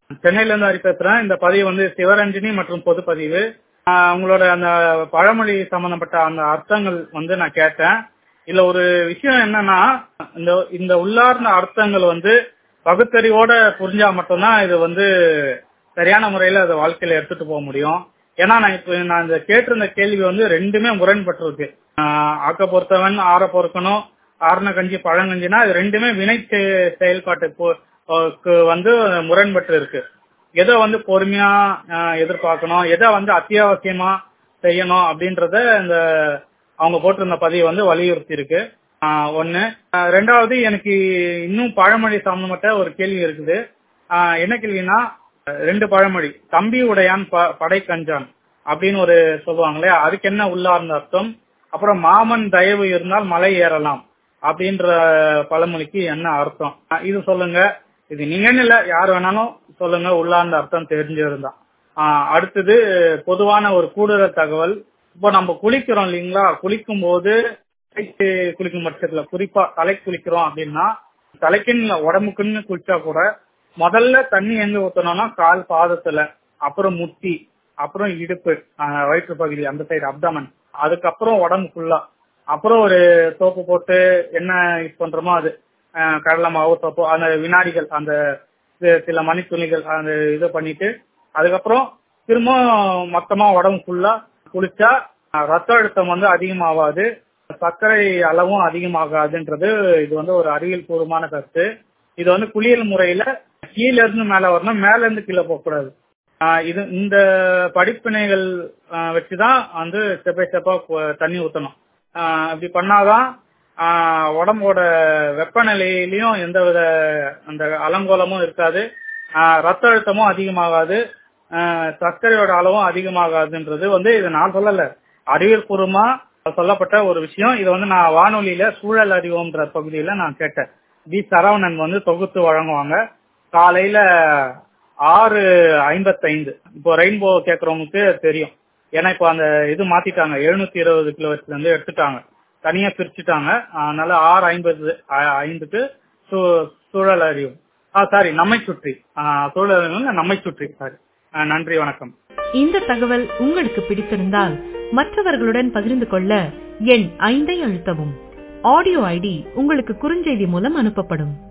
சென்னையில இருந்து ஹரி பேசுறேன் இந்த பதிவு வந்து சிவரஞ்சனி மற்றும் பொது பதிவு ஆஹ் உங்களோட அந்த பழமொழி சம்பந்தப்பட்ட அந்த அர்த்தங்கள் வந்து நான் கேட்டேன் இதுல ஒரு விஷயம் என்னன்னா இந்த இந்த உள்ளார்ந்த அர்த்தங்கள் வந்து பகுத்தறிவோட புரிஞ்சா மட்டும்தான் இது வந்து சரியான முறையில அதை வாழ்க்கையில எடுத்துட்டு போக முடியும் ஏன்னா நான் இப்ப நான் இந்த கேட்டிருந்த கேள்வி வந்து ரெண்டுமே முரண்பட்டிருக்கு ஆஹ் ஆக்க பொறுத்தவன் ஆற பொறுக்கணும் ஆரண கஞ்சி பழங்கஞ்சினா இது ரெண்டுமே வினை செ- செயல்பாட்டுக்கு க்கு வந்து முரண்பட்டு இருக்கு எதை வந்து பொறுமையா ஆஹ் எதிர்பார்க்கணும் எதை வந்து அத்தியாவசியமா செய்யணும் அப்படின்றத இந்த அவங்க போட்டிருந்த பதிவு வந்து வலியுறுத்தி இருக்கு ஆஹ் ஒண்ணு ஆஹ் ரெண்டாவது எனக்கு இன்னும் பழமொழி சம்பந்தப்பட்ட ஒரு கேள்வி இருக்குது ஆஹ் என்ன கேள்வினா ரெண்டு பழமொழி தம்பி உடையான் ப- படை கஞ்சான் அப்படின்னு ஒரு சொல்லுவாங்களே அதுக்கு என்ன உள்ளார்ந்த அர்த்தம் அப்புறம் மாமன் தயவு இருந்தால் மலை ஏறலாம் அப்படின்ற பழமொழிக்கு என்ன அர்த்தம் ஆஹ் இது சொல்லுங்க இது நீங்கன்னு இல்ல யார் வேணாலும் சொல்லுங்க உள்ளார்ந்த அர்த்தம் தெரிஞ்சிருந்தா ஆஹ் அடுத்தது பொதுவான ஒரு கூடுதல் தகவல் இப்போ நம்ம குளிக்கிறோம் இல்லைங்களா குளிக்கும் போது தலைக்கு குளிக்கும் பட்சத்துல குறிப்பா தலை குளிக்கிறோம் அப்படின்னா தலைக்குன்னு இல்ல, உடம்புக்குன்னு குளிச்சா கூட முதல்ல தண்ணி எங்க ஊத்தணும்னா கால் பாதத்துல அப்புறம் முட்டி அப்புறம் இடுப்பு ஆஹ் வயிற்று பகுதி அந்த சைடு அப்டமன் அதுக்கப்புறம் உடம்பு ஃபுல்லா அப்புறம் ஒரு சோப்பு போட்டு என்ன யூஸ் பண்றோமோ அது ஆஹ் கடலை மாவு சோப்பு அந்த வினாடிகள் அந்த சி- சில மணித்துளிகள் அந்த இது பண்ணிட்டு அதுக்கப்புறம் திரும்ப மொத்தமா உடம்பு ஃபுல்லா குளிச்சா ஆஹ் ரத்த அழுத்தம் வந்து அதிகமாகாது சர்க்கரை அளவும் அதிகமாகாதுன்றது இது வந்து ஒரு அறிவியல் பூர்வமான கருத்து இது வந்து குளியல் முறையில கீழ இருந்து மேல வரணும் மேல இருந்து கீழே போக கூடாது ஆஹ் இது இந்த படிப்பினைகள் ஆஹ் வச்சுதான் வந்து ஸ்டெப் பை ஸ்டெப்பா தண்ணி ஊத்தணும் ஆஹ் இப்படி பண்ணாதான் ஆஹ் உடம்போட வெப்பநிலையிலயும் எந்த வித அந்த அலங்கோலமும் இருக்காது ஆஹ் ரத்த அழுத்தமும் அதிகமாகாது ஆஹ் சர்க்கரையோட அளவும் அதிகமாகாதுன்றது வந்து இது நான் சொல்லல அறிவியல் பூர்வமா சொல்லப்பட்ட ஒரு விஷயம் இது வந்து நான் வானொலியில சூழல் அறிவோம்ன்ற பகுதியில நான் கேட்டேன் டி சரவணன் வந்து தொகுத்து வழங்குவாங்க காலையில ஆறு ஐம்பத்தைந்து இப்போ ரெயின்போ கேக்குறவங்களுக்கு தெரியும் ஏன்னா இப்போ அந்த இது மாத்திட்டாங்க எழுநூத்தி இருபது கிலோ இருந்து எடுத்துட்டாங்க தனியா பிரிச்சுட்டாங்க அதனால ஆறு ஐம்பது ஐ- ஐந்துக்கு சூ- சூழல் அறிவு ஆ சாரி நம்மை சுற்றி ஆ, சூழல் அறிவு நம்மை சுற்றி சாரி நன்றி வணக்கம் இந்த தகவல் உங்களுக்கு பிடித்திருந்தால் மற்றவர்களுடன் பகிர்ந்து கொள்ள எண் ஐந்தை அழுத்தவும் ஆடியோ ஐடி உங்களுக்கு குறுஞ்செய்தி மூலம் அனுப்பப்படும்